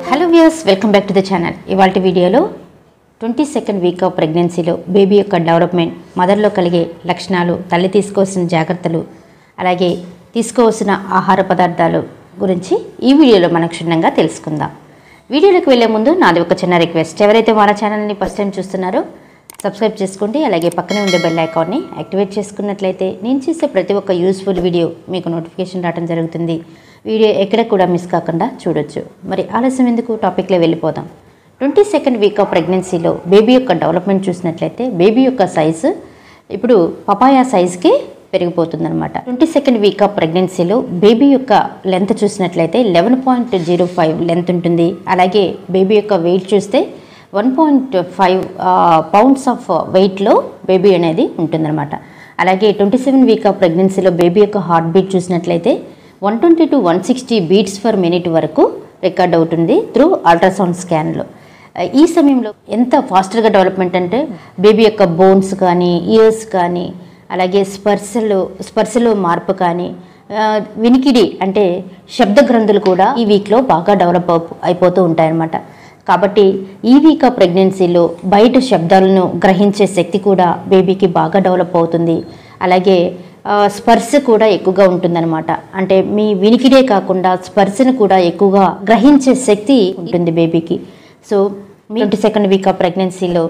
hello views welcome back to the channel ఇవాళ వీడియోలో twenty second week of ప్రెగ్నెన్సీలో baby యొక్క డెవలప్మెంట్ మదర్లో కలిగే లక్షణాలు తల్లి తీసుకోవాల్సిన జాగ్రత్తలు అలాగే తీసుకోవాల్సిన ఆహార పదార్థాలు గురించి ఈ వీడియోలో మనం క్షుణ్ణంగా తెలుసుకుందాం వీడియోలోకి వెళ్ళే ముందు నాది ఒక చిన్న రిక్వెస్ట్ ఎవరైతే మన ఛానల్ని ఫస్ట్ టైం చూస్తున్నారో సబ్స్క్రైబ్ చేసుకోండి అలాగే పక్కనే ఉండే బెల్ ఐకాన్ని యాక్టివేట్ చేసుకున్నట్లయితే నేను చేసే ప్రతి ఒక్క యూస్ఫుల్ వీడియో మీకు నోటిఫికేషన్ రావడం జరుగుతుంది వీడియో ఎక్కడ కూడా మిస్ కాకుండా చూడొచ్చు మరి ఆలస్యం ఎందుకు టాపిక్లో వెళ్ళిపోదాం ట్వంటీ సెకండ్ వీక్ ఆఫ్ ప్రెగ్నెన్సీలో బేబీ యొక్క డెవలప్మెంట్ చూసినట్లయితే బేబీ యొక్క సైజు ఇప్పుడు పపాయా సైజ్కి పెరిగిపోతుందన్నమాట ట్వంటీ సెకండ్ వీక్ ఆఫ్ ప్రెగ్నెన్సీలో బేబీ యొక్క లెంత్ చూసినట్లయితే eleven point zero five length ఉంటుంది అలాగే బేబీ యొక్క వెయిట్ చూస్తే one point five pounds of వెయిట్లో బేబీ అనేది ఉంటుందన్నమాట అలాగే ట్వంటీ సెవెన్ వీక్ ఆఫ్ ప్రెగ్నెన్సీలో బేబీ యొక్క హార్ట్ బీట్ చూసినట్లయితే one twenty to one sixty beats for minute వరకు రికార్డ్ అవుతుంది త్రూ అల్ట్రాసౌండ్ స్కాన్లో ఈ సమయంలో ఎంత ఫాస్ట్గా డెవలప్మెంట్ అంటే బేబీ యొక్క బోన్స్ కానీ ఇయర్స్ కానీ అలాగే స్పర్శలు స్పర్శలో మార్పు కానీ ఆ, వినికిడి అంటే శబ్ద గ్రంథులు కూడా ఈ వీక్లో బాగా డెవలప్ అవు- అయిపోతూ ఉంటాయన్నమాట కాబట్టి ఈ వీక్ ఆఫ్ ప్రెగ్నెన్సీలో బయట శబ్దాలను గ్రహించే శక్తి కూడా బేబీకి బాగా డెవలప్ అవుతుంది అలాగే ఆ, స్పర్శ కూడా ఎక్కువగా ఉంటుందన్నమాట అంటే మీ వినికిడే కాకుండా స్పర్శను కూడా ఎక్కువగా గ్రహించే శక్తి ఉంటుంది బేబీకి so twenty second week of ప్రెగ్నెన్సీలో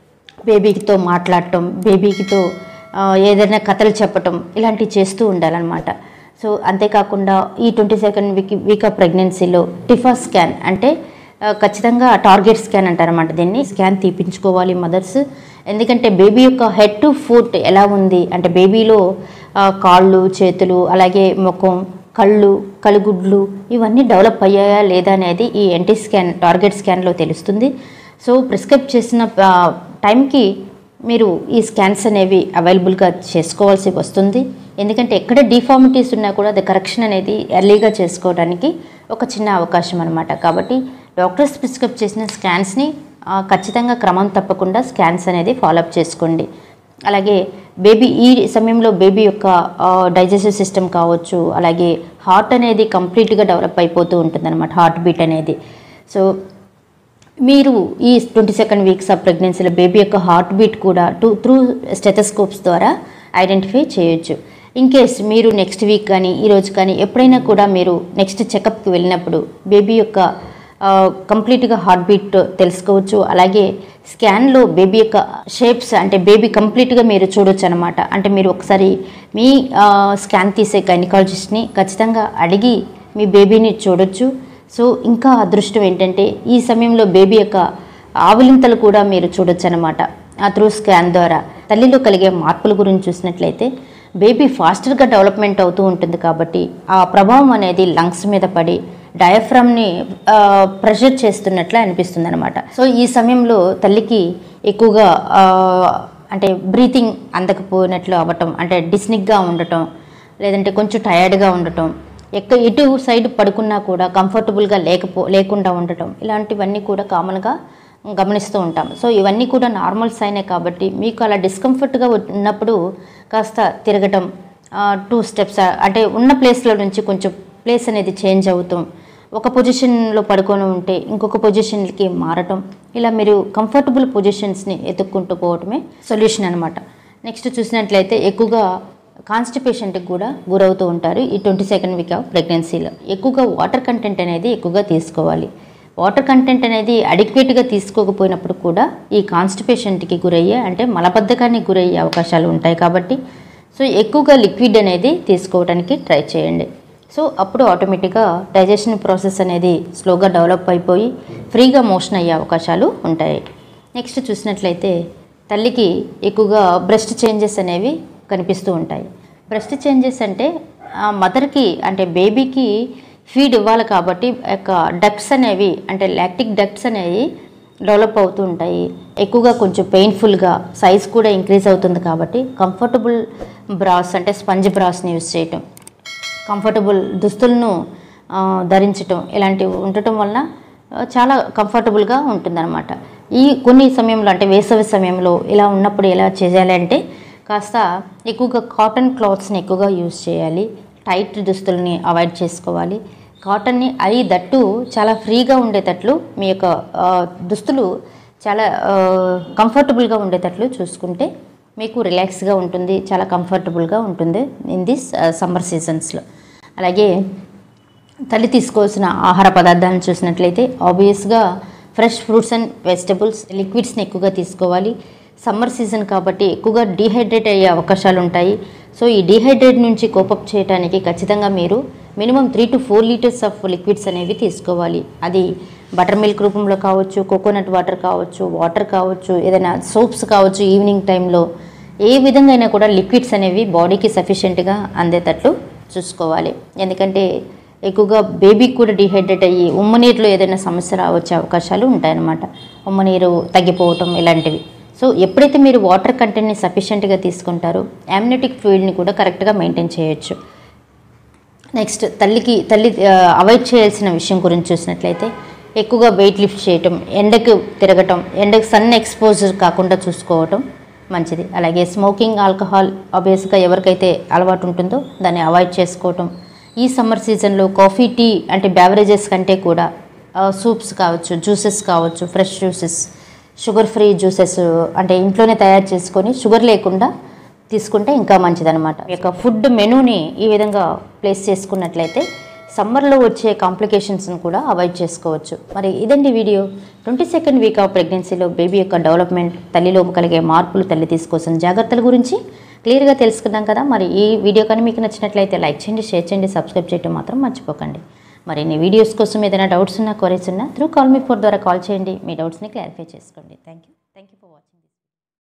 బేబీతో మాట్లాడటం బేబీకితో ఆ, ఏదైనా కథలు చెప్పటం ఇలాంటివి చేస్తూ ఉండాలన్నమాట సో అంతేకాకుండా ఈ twenty second week week of ప్రెగ్నెన్సీలో టిఫా స్కాన్ అంటే ఆ, ఖచ్చితంగా టార్గెట్ స్కాన్ అంటారన్నమాట దీన్ని స్కాన్ తీపించుకోవాలి మదర్స్ ఎందుకంటే బేబీ యొక్క హెడ్ టు ఫుట్ ఎలా ఉంది అంటే బేబీలో ఆ, కాళ్ళు చేతులు అలాగే ముఖం కళ్ళు కలుగుడ్లు ఇవన్నీ డెవలప్ అయ్యాయా లేదా అనేది ఈ ఎన్టీ స్కాన్ టార్గెట్ స్కాన్లో తెలుస్తుంది సో ప్రిస్క్రైబ్ చేసిన ఆ, టైంకి మీరు ఈ స్కాన్స్ అనేవి అవైలబుల్గా చేసుకోవాల్సి వస్తుంది ఎందుకంటే ఎక్కడ డిఫార్మిటీస్ ఉన్నా కూడా అది కరెక్షన్ అనేది ఎర్లీగా చేసుకోవడానికి ఒక చిన్న అవకాశం అనమాట కాబట్టి డాక్టర్స్ ప్రిస్క్రైబ్ చేసిన స్కాన్స్ని ఆ, ఖచ్చితంగా క్రమం తప్పకుండా స్కాన్స్ అనేది ఫాలోఅప్ చేసుకోండి అలాగే బేబీ ఈ సమయంలో బేబీ యొక్క డైజెస్టివ్ సిస్టమ్ కావచ్చు అలాగే హార్ట్ అనేది కంప్లీట్గా డెవలప్ అయిపోతూ ఉంటుంది అనమాట హార్ట్ బీట్ అనేది సో మీరు ఈ ట్వంటీ సెకండ్ వీక్స్ ఆఫ్ ప్రెగ్నెన్సీలో బేబీ యొక్క హార్ట్ బీట్ కూడా టూ త్రూ స్టెథోస్కోప్స్ ద్వారా ఐడెంటిఫై చేయొచ్చు ఇన్ కేస్ మీరు నెక్స్ట్ వీక్ కానీ ఈరోజు కానీ ఎప్పుడైనా కూడా మీరు నెక్స్ట్ చెకప్కి వెళ్ళినప్పుడు బేబీ యొక్క కంప్లీట్గా హార్ట్ బీట్ తెలుసుకోవచ్చు అలాగే స్కాన్లో బేబీ యొక్క షేప్స్ అంటే బేబీ కంప్లీట్గా మీరు చూడొచ్చు అనమాట అంటే మీరు ఒకసారి మీ స్కాన్ తీసే గైనకాలజిస్ట్ని ఖచ్చితంగా అడిగి మీ బేబీని చూడొచ్చు సో ఇంకా అదృష్టం ఏంటంటే ఈ సమయంలో బేబీ యొక్క ఆవులింతలు కూడా మీరు చూడొచ్చు అనమాట ఆ త్రూ స్కాన్ ద్వారా తల్లిలో కలిగే మార్పుల గురించి చూసినట్లయితే బేబీ ఫాస్టర్గా డెవలప్మెంట్ అవుతూ ఉంటుంది కాబట్టి ఆ ప్రభావం అనేది లంగ్స్ మీద పడి డయాఫ్రమ్ని ప్రెషర్ చేస్తున్నట్లు అనిపిస్తుంది అనమాట సో ఈ సమయంలో తల్లికి ఎక్కువగా ఆ, అంటే బ్రీతింగ్ అందకపోయినట్లు అవ్వటం అంటే డిస్నిక్గా ఉండటం లేదంటే కొంచెం టయర్డ్గా ఉండటం ఎక్క ఎటు సైడ్ పడుకున్నా కూడా కంఫర్టబుల్గా లేకపో లేకుండా ఉండటం ఇలాంటివన్నీ కూడా కామన్గా గమనిస్తూ ఉంటాం సో ఇవన్నీ కూడా నార్మల్ సైనే కాబట్టి మీకు అలా డిస్కంఫర్ట్గా ఉన్నప్పుడు కాస్త తిరగటం టూ స్టెప్స్ అంటే ఉన్న ప్లేస్లో నుంచి కొంచెం ప్లేస్ అనేది చేంజ్ అవుతాం ఒక పొజిషన్లో పడుకొని ఉంటే ఇంకొక పొజిషన్కి మారటం ఇలా మీరు కంఫర్టబుల్ పొజిషన్స్ని ఎత్తుక్కుంటూ పోవటమే సొల్యూషన్ అనమాట నెక్స్ట్ చూసినట్లయితే ఎక్కువగా కాన్స్టిపేషన్కి కూడా గురవుతూ ఉంటారు ఈ ట్వంటీ సెకండ్ వీక్ ఆఫ్ ప్రెగ్నెన్సీలో ఎక్కువగా వాటర్ కంటెంట్ అనేది ఎక్కువగా తీసుకోవాలి వాటర్ కంటెంట్ అనేది అడిక్వేట్గా తీసుకోకపోయినప్పుడు కూడా ఈ కాన్స్టిపేషన్కి గురయ్యే అంటే మలబద్ధకానికి గురయ్యే అవకాశాలు ఉంటాయి కాబట్టి సో ఎక్కువగా లిక్విడ్ అనేది తీసుకోవడానికి ట్రై చేయండి సో అప్పుడు ఆటోమేటిక్గా డైజెషన్ ప్రాసెస్ అనేది స్లోగా డెవలప్ అయిపోయి ఫ్రీగా మోషన్ అయ్యే అవకాశాలు ఉంటాయి నెక్స్ట్ చూసినట్లయితే తల్లికి ఎక్కువగా బ్రెస్ట్ చేంజెస్ అనేవి కనిపిస్తూ ఉంటాయి బ్రెస్ట్ చేంజెస్ అంటే ఆ మదర్కి అంటే బేబీకి ఫీడ్ ఇవ్వాలి కాబట్టి యొక్క డక్ట్స్ అనేవి అంటే లాక్టిక్ డక్ట్స్ అనేవి డెవలప్ అవుతూ ఉంటాయి ఎక్కువగా కొంచెం పెయిన్ఫుల్గా సైజ్ కూడా ఇంక్రీజ్ అవుతుంది కాబట్టి కంఫర్టబుల్ బ్రాస్ అంటే స్పంజ్ బ్రాస్ని యూస్ చేయటం కంఫర్టబుల్ దుస్తులను ఆ, ధరించటం ఇలాంటివి ఉండటం వలన ఆ, చాలా కంఫర్టబుల్గా ఉంటుందన్నమాట ఈ కొన్ని సమయంలో అంటే వేసవి సమయంలో ఇలా ఉన్నప్పుడు ఎలా చేయాలి అంటే కాస్త ఎక్కువగా కాటన్ క్లాత్స్ని ఎక్కువగా యూజ్ చేయాలి టైట్ దుస్తుల్ని అవాయిడ్ చేసుకోవాలి కాటన్ని అది దట్టు చాలా ఫ్రీగా ఉండేటట్లు మీ యొక్క ఆ, దుస్తులు చాలా కంఫర్టబుల్గా ఉండేటట్లు చూసుకుంటే మీకు రిలాక్స్గా ఉంటుంది చాలా కంఫర్టబుల్గా ఉంటుంది ఇన్ దిస్ సమ్మర్ సీజన్స్లో అలాగే తల్లి తీసుకోవాల్సిన ఆహార పదార్థాలను చూసినట్లయితే ఆబ్వియస్గా ఫ్రెష్ ఫ్రూట్స్ అండ్ వెజిటబుల్స్ లిక్విడ్స్ని ఎక్కువగా తీసుకోవాలి సమ్మర్ సీజన్ కాబట్టి ఎక్కువగా డీహైడ్రేట్ అయ్యే అవకాశాలు ఉంటాయి సో ఈ డీహైడ్రేట్ నుంచి కోపప్ చేయడానికి ఖచ్చితంగా మీరు minimum three to four litres of liquids అనేవి తీసుకోవాలి అది బటర్ మిల్క్ రూపంలో కావచ్చు కోకోనట్ వాటర్ కావచ్చు వాటర్ కావచ్చు ఏదైనా సోప్స్ కావచ్చు ఈవినింగ్ టైంలో ఏ విధంగా అయినా కూడా లిక్విడ్స్ అనేవి బాడీకి సఫిషియెంట్గా అందేటట్లు చూసుకోవాలి ఎందుకంటే ఎక్కువగా బేబీకి కూడా డిహైడ్రేట్ అయ్యి ఉమ్మనీరులో ఏదైనా సమస్య రావచ్చే అవకాశాలు ఉంటాయన్నమాట ఉమ్మనీరు తగ్గిపోవటం ఇలాంటివి సో ఎప్పుడైతే మీరు వాటర్ కంటెంట్ని సఫిషియెంట్గా తీసుకుంటారో యామ్నెటిక్ ఫ్లూయిడ్ని కూడా కరెక్ట్గా మెయింటైన్ చేయొచ్చు నెక్స్ట్ తల్లికి తల్లి అవాయిడ్ చేయాల్సిన విషయం గురించి చూసినట్లయితే ఎక్కువగా వెయిట్ లిఫ్ట్ చేయటం ఎండకు తిరగటం ఎండకు సన్ ఎక్స్పోజర్ కాకుండా చూసుకోవటం మంచిది అలాగే స్మోకింగ్ ఆల్కహాల్ ఆబ్వియస్గా ఎవరికైతే అలవాటు ఉంటుందో దాన్ని అవాయిడ్ చేసుకోవటం ఈ సమ్మర్ సీజన్లో కాఫీ టీ అంటే బ్యావరేజెస్ కంటే కూడా సూప్స్ కావచ్చు జ్యూసెస్ కావచ్చు fresh juices sugar free juices అంటే ఇంట్లోనే తయారు చేసుకొని షుగర్ లేకుండా తీసుకుంటే ఇంకా మంచిదన్నమాట ఈ యొక్క ఫుడ్ మెనూని ఈ విధంగా ప్లేస్ చేసుకున్నట్లయితే సమ్మర్లో వచ్చే కాంప్లికేషన్స్ని కూడా అవాయిడ్ చేసుకోవచ్చు మరి ఇదండి video twenty second week of ప్రెగ్నెన్సీలో బేబీ యొక్క డెవలప్మెంట్ తల్లిలో కలిగే మార్పులు తల్లి తీసుకోవాల్సిన జాగ్రత్తల గురించి క్లియర్గా తెలుసుకున్నాం కదా మరి ఈ వీడియో కానీ మీకు నచ్చినట్లయితే లైక్ చేయండి షేర్ చేయండి సబ్స్క్రైబ్ చేయడం మాత్రం మర్చిపోకండి మరిన్ని వీడియోస్ కోసం ఏదైనా డౌట్స్ ఉన్నా క్వరీస్ ఉన్నా త్రూ కాల్ మీ ఫోర్ ద్వారా కాల్ చేయండి మీ డౌట్స్ని క్లారిఫై చేసుకోండి థ్యాంక్ యూ